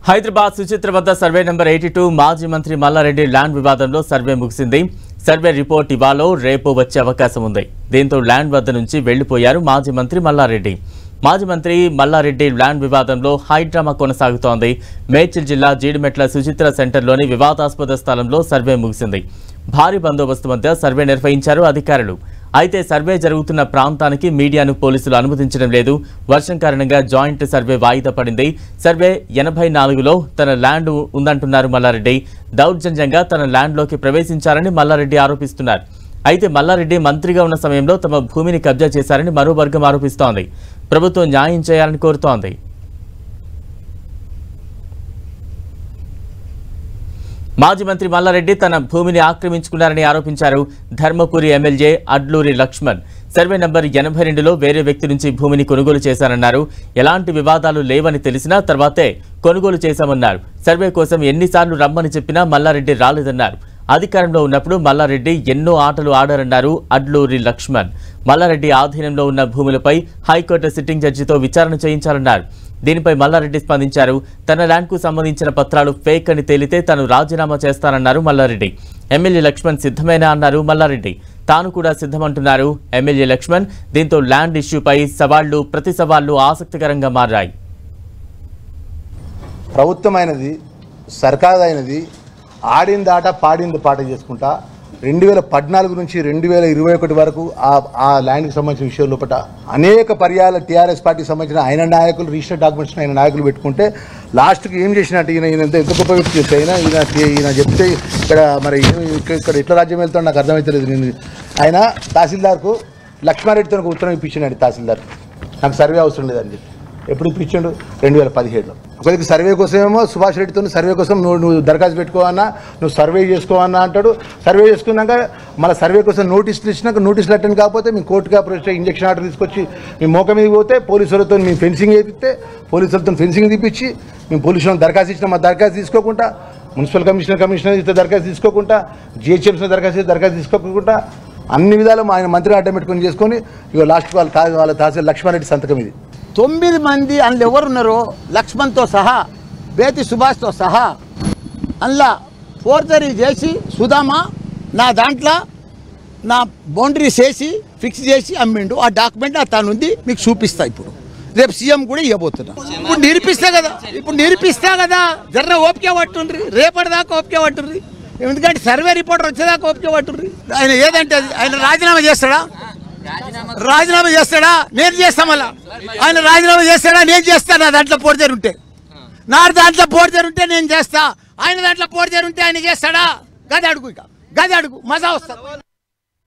హైదరాబాద్ సుచిత్ర వద్ద survey number eighty two మాజీ మంత్రి మల్లారెడ్డి ల్యాండ్ వివాదంలో సర్వే ముగిసింది సర్వే రిపోర్ట్ ఇవాళ రేపు వచ్చే అవకాశం ఉంది దీంతో ల్యాండ్ వద్ద నుంచి వెళ్లిపోయారు మాజీ మంత్రి మల్లారెడ్డి మాజీ మంత్రి మల్లారెడ్డి ల్యాండ్ వివాదంలో హైడ్రామా కొనసాగుతోంది మేడ్చల్ జిల్లా జీడిమెట్ల సుచిత్ర సెంటర్లోని వివాదాస్పద స్థలంలో సర్వే ముగిసింది భారీ బందోబస్తు మధ్య సర్వే నిర్వహించారు అధికారులు అయితే సర్వే జరుగుతున్న ప్రాంతానికి మీడియాను పోలీసులు అనుమతించడం లేదు వర్షం కారణంగా జాయింట్ సర్వే వాయిదా పడింది సర్వే ఎనభై నాలుగులో తన ల్యాండ్ ఉందంటున్నారు మల్లారెడ్డి దౌర్జన్యంగా తన ల్యాండ్లోకి ప్రవేశించారని మల్లారెడ్డి ఆరోపిస్తున్నారు అయితే మల్లారెడ్డి మంత్రిగా ఉన్న సమయంలో తమ భూమిని కబ్జా చేశారని మరో వర్గం ఆరోపిస్తోంది ప్రభుత్వం న్యాయం చేయాలని కోరుతోంది మాజీ మంత్రి మల్లారెడ్డి తన భూమిని ఆక్రమించుకున్నారని ఆరోపించారు Dharmapuri MLA Adluri Laxman survey number ఎనభై రెండులో వేరే వ్యక్తి నుంచి భూమిని కొనుగోలు చేశారన్నారు ఎలాంటి వివాదాలు లేవని తెలిసినా తర్వాతే కొనుగోలు చేశామన్నారు సర్వే కోసం ఎన్నిసార్లు రమ్మని చెప్పినా మల్లారెడ్డి రాలేదన్నారు అధికారంలో ఉన్నప్పుడు మల్లారెడ్డి ఎన్నో ఆటలు ఆడారన్నారు అడ్లూరి లక్ష్మణ్ మల్లారెడ్డి ఆధీనంలో ఉన్న భూములపై హైకోర్టు సిట్టింగ్ జడ్జితో విచారణ చేయించాలన్నారు దీనిపై మల్లారెడ్డి స్పందించారు తన ల్యాండ్కు సంబంధించిన పత్రాలు ఫేక్ అని తేలితే తాను రాజీనామా చేస్తానన్నారు మల్లారెడ్డి ఎమ్మెల్యే లక్ష్మణ్ సిద్ధమేనా అన్నారు మల్లారెడ్డి తాను కూడా సిద్ధమంటున్నారు ఎమ్మెల్యే లక్ష్మణ్ దీంతో ల్యాండ్ ఇష్యూపై సవాళ్లు ప్రతి సవాళ్లు ఆసక్తికరంగా మారాయి ప్రభుత్వమైనది సర్కార్ అయినది ఆడింది ఆట పాడింది పాట చేసుకుంటా రెండు వేల పద్నాలుగు నుంచి రెండు వేల ఇరవై ఒకటి వరకు ఆ ఆ ల్యాండ్కి సంబంధించిన విషయం లోపల అనేక పర్యాల టీఆర్ఎస్ పార్టీకి సంబంధించిన ఆయన నాయకులు రిజిస్టర్ డాక్యుమెంట్స్ ఆయన నాయకులు పెట్టుకుంటే లాస్ట్కి ఏం చేసినట్టు ఈయన ఈయన ఎంత ఎంత గొప్ప వ్యక్తి చెప్తే అయినా ఈయన ఈయన చెప్తే ఇక్కడ మరి ఈయన ఇక్కడ ఇక్కడ ఎట్లా రాజ్యం వెళ్తాడో నాకు అర్థమవుతలేదు నేను ఆయన తహసీల్దార్కు లక్ష్మారెడ్డితో ఒక ఉత్తరం ఇప్పించినాడు తహసీల్దార్ నాకు సర్వే అవసరం లేదని చెప్పి ఎప్పుడు ఇప్పించాడు రెండు వేల పదిహేడులో ఒకరికి సర్వే కోసమేమో సుభాష్ రెడ్డితో సర్వే కోసం నువ్వు నువ్వు దరఖాస్తు పెట్టుకోవన్నా నువ్వు సర్వే చేసుకోవన్నా అంటాడు సర్వే చేసుకున్నాక మళ్ళీ సర్వే కోసం నోటీసులు ఇచ్చినాక నోటీసులు అటెండ్ కాకపోతే మీ కోర్టుగా అప్రోచ్ అయ్యి ఇంజక్షన్ ఆర్డర్ తీసుకొచ్చి మీ మోక మీద పోతే పోలీసులతో మీ ఫెన్సింగ్ వేపిస్తే పోలీసులతో ఫెన్సింగ్ తీపిచ్చి మేము పోలీసులను దరఖాస్తు ఇచ్చిన మా దరఖాస్తు తీసుకోకుండా మున్సిపల్ కమిషనర్ కమిషనర్ ఇస్తే దరఖాస్తు తీసుకోకుండా జిహెచ్ఎంసీ దరఖాస్తు ఇస్తే దరఖాస్తు తీసుకోకుండా అన్ని విధాలు మా ఆయన మంత్రి అడ్డం పెట్టుకొని చేసుకొని ఇక లాస్ట్ వాళ్ళ తా వాళ్ళ తహసీల్ లక్ష్మారెడ్డి సంతకం ఇది తొమ్మిది మంది అందులో ఎవరున్నారో లక్ష్మణ్తో సహా బేతి సుభాష్తో సహా అందులో ఫోర్జరీ చేసి సుధామ నా దాంట్లో నా బౌండరీస్ వేసి ఫిక్స్ చేసి అమ్మిండు ఆ డాక్యుమెంట్ నా తను ఉంది మీకు చూపిస్తా ఇప్పుడు రేపు సీఎం కూడా ఇవ్వబోతున్నా ఇప్పుడు నిరూపిస్తా కదా ఇప్పుడు నిరూపిస్తా కదా జర్ర ఓపిక పట్టుండ్రి రేపటి దాకా ఓపిక పట్టుండ్రి ఎందుకంటే సర్వే రిపోర్టర్ వచ్చేదాకా ఓపిక పట్టుండ్రి ఆయన ఏదంటే అది ఆయన రాజీనామా చేస్తాడా రాజీనామా చేస్తాడా నేను చేస్తా మళ్ళా ఆయన రాజీనామా చేస్తాడా నేను చేస్తా నా దాంట్లో పోటీదారు ఉంటే నా దాంట్లో పోటీదారు ఉంటే నేను చేస్తా ఆయన దాంట్లో పోటీదారు ఉంటే ఆయన చేస్తాడా గది అడుగు ఇక గది అడుగు మజా వస్తుంది